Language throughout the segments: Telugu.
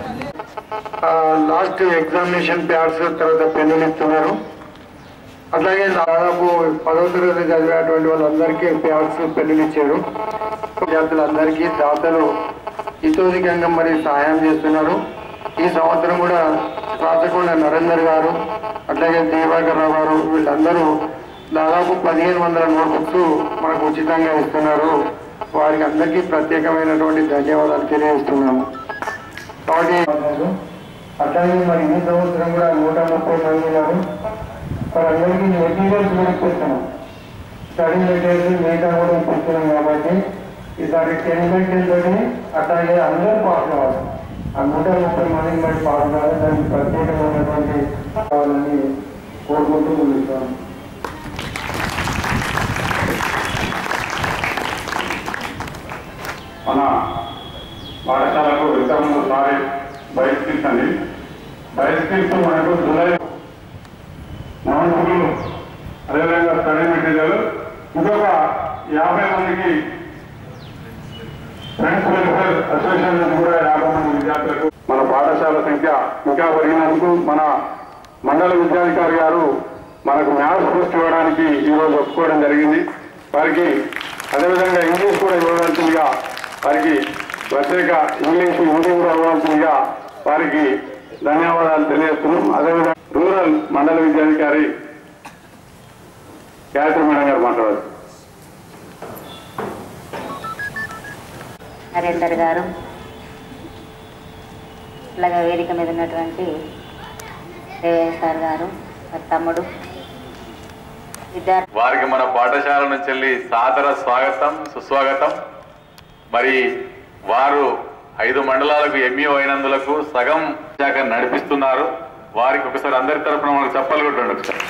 లాస్ట్ ఎగ్జామినేషన్ ప్యాడ్స్ తర్వాత పెన్నులు ఇస్తున్నారు అట్లాగే దాదాపు పదవ తరగతి చదివేటువంటి వాళ్ళందరికీ ప్యాడ్స్ పెన్నులు ఇచ్చారు విద్యార్థులందరికీ దాతలు ఇతోధికంగా మరి సహాయం చేస్తున్నారు ఈ సంవత్సరం కూడా రాచకొండ నరేందర్ గారు అట్లాగే దివాకర్ రావు గారు వీళ్ళందరూ దాదాపు పదిహేను వందల నోట్బుక్స్ మనకు ఉచితంగా ఇస్తున్నారు వారికి అందరికీ ప్రత్యేకమైనటువంటి ధన్యవాదాలు తెలియజేస్తున్నాము కాబట్టి అట్లాగే మరి ఈ సంవత్సరం కూడా నూట ముప్పై మంది ఉన్నారు వారందరికీ మెటీరియల్స్ కూడా ఇప్పిస్తున్నాం స్టడీ మెటీరియల్స్ మిగతా కూడా ఇప్పిస్తున్నాం కాబట్టి ఈసారి టెన్ బై టెన్ తోటి అట్లాగే అందరూ పాస్ కావాలి ఆ నూట ముప్పై మందిని బట్టి పాస్ కావాలి దానికి ప్రత్యేకమైనటువంటి కావాలని కోరుకుంటూ ముందుతాను మన పాఠశాలకు ఇంతకుముందు సారి బైస్కిల్స్ అండి బైస్కిల్స్ మనకు జూలై నవంబర్లు అదేవిధంగా స్టడీ మెటీరియల్ ఇంకొక యాభై మందికి ఫ్రెండ్స్ వెల్ఫేర్ అసోసియేషన్ నుంచి కూడా యాభై మంది విద్యార్థులకు మన పాఠశాల సంఖ్య ఇంకా పెరిగినందుకు మన మండల విద్యాధికారి గారు మనకు మ్యాథ్స్ పోస్ట్ ఇవ్వడానికి ఈరోజు ఒప్పుకోవడం జరిగింది వారికి అదేవిధంగా ఇంగ్లీష్ కూడా ఇవ్వవలసిందిగా వారికి ప్రత్యేక ఇంగ్లీష్ హిందీ కూడా ఇవ్వవలసిందిగా వారికి ధన్యవాదాలు తెలియజేస్తున్నాం అదేవిధంగా రూరల్ మండల విద్యాధికారి గాయత్రి మేడం గారు మాట్లాడారు నరేందర్ గారు అలాగే వేదిక మీద ఉన్నటువంటి దేవయ్య సార్ గారు మరి తమ్ముడు విద్యార్థి వారికి మన పాఠశాల నుంచి వెళ్ళి సాదర స్వాగతం సుస్వాగతం మరి వారు ఐదు మండలాలకు ఎంఈఓ అయినందులకు సగం శాఖ నడిపిస్తున్నారు వారికి ఒకసారి అందరి తరపున మనకు చెప్పలు కొట్టండి ఒకసారి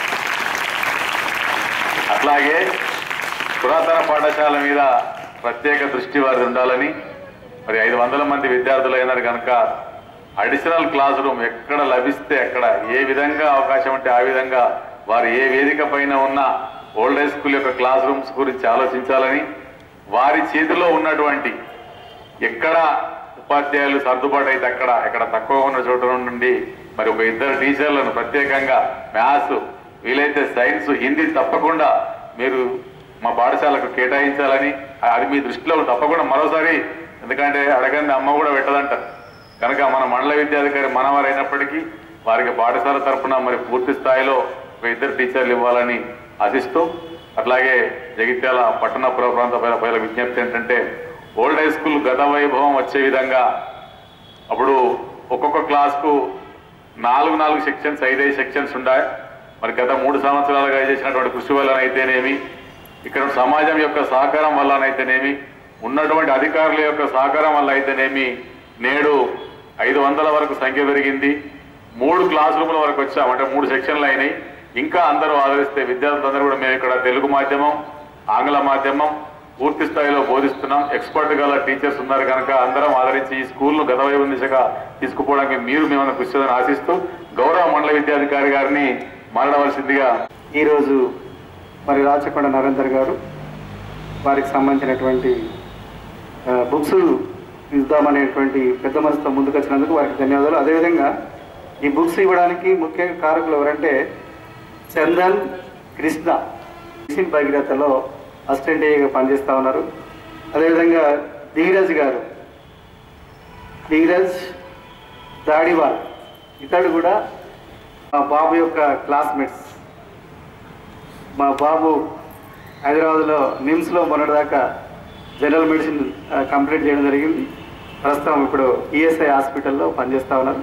అట్లాగే పురాతన పాఠశాల మీద ప్రత్యేక దృష్టి వారి ఉండాలని మరి ఐదు వందల మంది విద్యార్థులు అయినారు కనుక అడిషనల్ క్లాస్ రూమ్ ఎక్కడ లభిస్తే అక్కడ ఏ విధంగా అవకాశం ఉంటే ఆ విధంగా వారు ఏ వేదిక పైన ఉన్న ఓల్డ్ హై స్కూల్ యొక్క క్లాస్ రూమ్స్ గురించి ఆలోచించాలని వారి చేతిలో ఉన్నటువంటి ఎక్కడ ఉపాధ్యాయులు సర్దుబాటు అయితే అక్కడ ఎక్కడ తక్కువ ఉన్న చోట నుండి మరి ఒక ఇద్దరు టీచర్లను ప్రత్యేకంగా మ్యాథ్స్ వీలైతే సైన్స్ హిందీ తప్పకుండా మీరు మా పాఠశాలకు కేటాయించాలని అది మీ దృష్టిలో తప్పకుండా మరోసారి ఎందుకంటే అడగంది అమ్మ కూడా పెట్టదంటారు కనుక మన మండల విద్యాధికారి మనవారు అయినప్పటికీ వారికి పాఠశాల తరపున మరి పూర్తి స్థాయిలో ఒక ఇద్దరు టీచర్లు ఇవ్వాలని ఆశిస్తూ అట్లాగే జగిత్యాల పట్టణ పుర ప్రాంత ప్రజల ప్రజల విజ్ఞప్తి ఏంటంటే ఓల్డ్ హై స్కూల్ గత వైభవం వచ్చే విధంగా అప్పుడు ఒక్కొక్క క్లాస్కు నాలుగు నాలుగు సెక్షన్స్ ఐదైదు సెక్షన్స్ ఉన్నాయి మరి గత మూడు సంవత్సరాలుగా చేసినటువంటి కృషి వల్లనైతేనేమి ఇక్కడ సమాజం యొక్క సహకారం వల్లనైతేనేమి ఉన్నటువంటి అధికారుల యొక్క సహకారం వల్ల అయితేనేమి నేడు ఐదు వందల వరకు సంఖ్య పెరిగింది మూడు క్లాస్ రూముల వరకు వచ్చాం అంటే మూడు సెక్షన్లు అయినాయి ఇంకా అందరూ ఆదరిస్తే విద్యార్థులందరూ కూడా మేము ఇక్కడ తెలుగు మాధ్యమం ఆంగ్ల మాధ్యమం పూర్తి స్థాయిలో బోధిస్తున్నాం ఎక్స్పర్ట్ గల టీచర్స్ ఉన్నారు కనుక అందరం ఆదరించి ఈ స్కూల్ను గతవైపు దిశగా తీసుకుపోవడానికి మీరు మేమన్నా కృషి చేయాలని ఆశిస్తూ గౌరవ మండల విద్యాధికారి గారిని మాట్లాడవలసిందిగా ఈరోజు మరి రాచకొండ నరేందర్ గారు వారికి సంబంధించినటువంటి ఆ, బుక్స్ ఇద్దామనేటువంటి పెద్ద మనసుతో ముందుకు వచ్చినందుకు వారికి ధన్యవాదాలు అదేవిధంగా ఈ బుక్స్ ఇవ్వడానికి ముఖ్య కారకులు ఎవరంటే చందన్ కృష్ణ మిషన్ భగీరథలో అసిస్టెంట్ ఏగా పనిచేస్తూ ఉన్నారు అదేవిధంగా ధీరజ్ గారు ధీరజ్ దాడివాల్ ఇతడు కూడా మా బాబు యొక్క క్లాస్మేట్స్ మా బాబు హైదరాబాద్లో నిమ్స్లో మొన్నటిదాకా జనరల్ మెడిసిన్ ఆ, కంప్లీట్ చేయడం జరిగింది ప్రస్తుతం ఇప్పుడు ఈఎస్ఐ హాస్పిటల్లో పనిచేస్తూ ఉన్నారు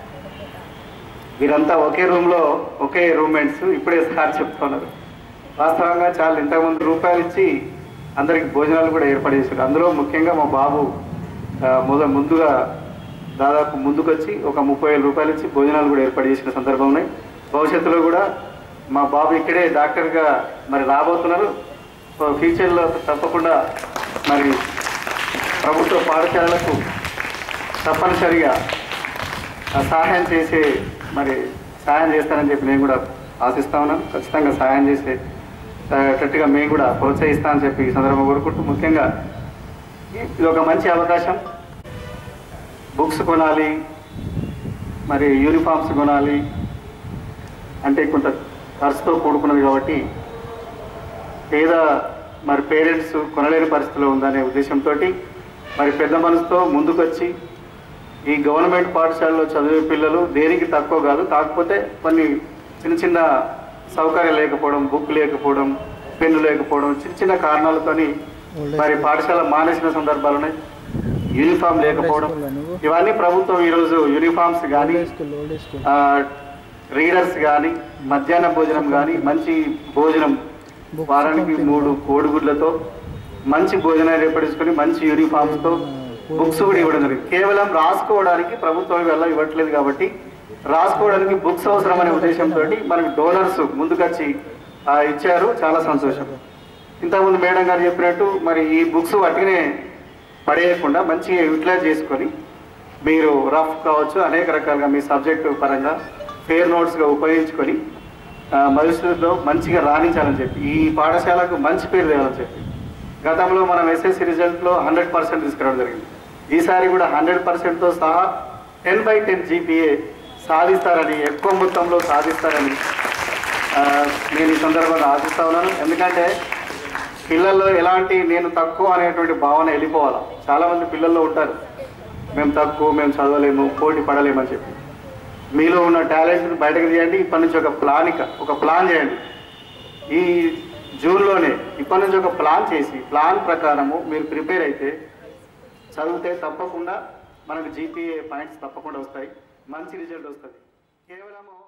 వీరంతా ఒకే రూమ్లో ఒకే రూమ్మేట్స్ ఇప్పుడే సార్ చెప్తున్నారు వాస్తవంగా చాలా ఇంతకుముందు రూపాయలు ఇచ్చి అందరికి భోజనాలు కూడా ఏర్పాటు చేశారు అందులో ముఖ్యంగా మా బాబు ఆ, మొద ముందుగా దాదాపు ముందుకొచ్చి ఒక ముప్పై వేల రూపాయలు ఇచ్చి భోజనాలు కూడా ఏర్పాటు చేసిన సందర్భం ఉన్నాయి భవిష్యత్తులో కూడా మా బాబు ఇక్కడే డాక్టర్గా మరి రాబోతున్నారు సో ఫ్యూచర్లో తప్పకుండా మరి ప్రభుత్వ పాఠశాలలకు తప్పనిసరిగా ఆ సహాయం చేసే మరి సహాయం చేస్తానని చెప్పి నేను కూడా ఆశిస్తా ఉన్నాను ఖచ్చితంగా సహాయం చేసే గట్టిగా మేము కూడా ప్రోత్సహిస్తామని చెప్పి ఈ సందర్భంగా కోరుకుంటూ ముఖ్యంగా ఇది ఒక మంచి అవకాశం బుక్స్ కొనాలి మరి యూనిఫామ్స్ కొనాలి అంటే కొంత ఖర్చుతో కూడుకున్నది కాబట్టి పేద మరి పేరెంట్స్ కొనలేని పరిస్థితిలో ఉందనే ఉద్దేశంతో మరి పెద్ద మనసుతో ముందుకొచ్చి ఈ గవర్నమెంట్ పాఠశాలలో చదివే పిల్లలు దేనికి తక్కువ కాదు కాకపోతే కొన్ని చిన్న చిన్న సౌకర్యం లేకపోవడం బుక్ లేకపోవడం పెన్ను లేకపోవడం చిన్న చిన్న కారణాలతోని మరి పాఠశాల మానేసిన సందర్భాలు ఉన్నాయి యూనిఫామ్ లేకపోవడం ఇవన్నీ ప్రభుత్వం ఈరోజు యూనిఫామ్స్ కానీ ఆ, రీడర్స్ కానీ మధ్యాహ్న భోజనం కానీ మంచి భోజనం వారానికి మూడు కోడిగుడ్లతో మంచి భోజనాలు ఏర్పడించుకొని మంచి యూనిఫామ్స్తో బుక్స్ కూడా ఇవ్వడం జరిగింది కేవలం రాసుకోవడానికి ప్రభుత్వం వల్ల ఇవ్వట్లేదు కాబట్టి రాసుకోవడానికి బుక్స్ అవసరం అనే ఉద్దేశంతో మనకి డోనర్స్ ముందుకొచ్చి ఆ, ఇచ్చారు చాలా సంతోషం ఇంతకుముందు మేడం గారు చెప్పినట్టు మరి ఈ బుక్స్ వాటినే పడేయకుండా మంచిగా యూటిలైజ్ చేసుకొని మీరు రఫ్ కావచ్చు అనేక రకాలుగా మీ సబ్జెక్టు పరంగా ఫేర్ నోట్స్గా ఉపయోగించుకొని ఆ, భవిష్యత్తులో మంచిగా రాణించాలని చెప్పి ఈ పాఠశాలకు మంచి పేరు తేవాలని చెప్పి గతంలో మనం ఎస్ఎస్సి రిజల్ట్లో హండ్రెడ్ పర్సెంట్ తీసుకురావడం జరిగింది ఈసారి కూడా హండ్రెడ్ పర్సెంట్తో సహా టెన్ బై టెన్ జీపీఏ సాధిస్తారని ఎక్కువ మొత్తంలో సాధిస్తారని ఆ, నేను ఈ సందర్భంగా ఆశిస్తా ఉన్నాను ఎందుకంటే పిల్లల్లో ఎలాంటి నేను తక్కువ అనేటువంటి భావన వెళ్ళిపోవాలి చాలామంది పిల్లల్లో ఉంటారు మేము తక్కువ మేము చదవలేము పోటీ పడలేము అని చెప్పి మీలో ఉన్న టాలెంట్ని బయటకు తీయండి ఇప్పటి నుంచి ఒక ప్లానిక ఒక ప్లాన్ చేయండి ఈ జూన్లోనే ఇప్పటి నుంచి ఒక ప్లాన్ చేసి ప్లాన్ ప్రకారము మీరు ప్రిపేర్ అయితే చదివితే తప్పకుండా మనకు జీపీఏ పాయింట్స్ తప్పకుండా వస్తాయి మంచి రిజల్ట్ వస్తుంది కేవలము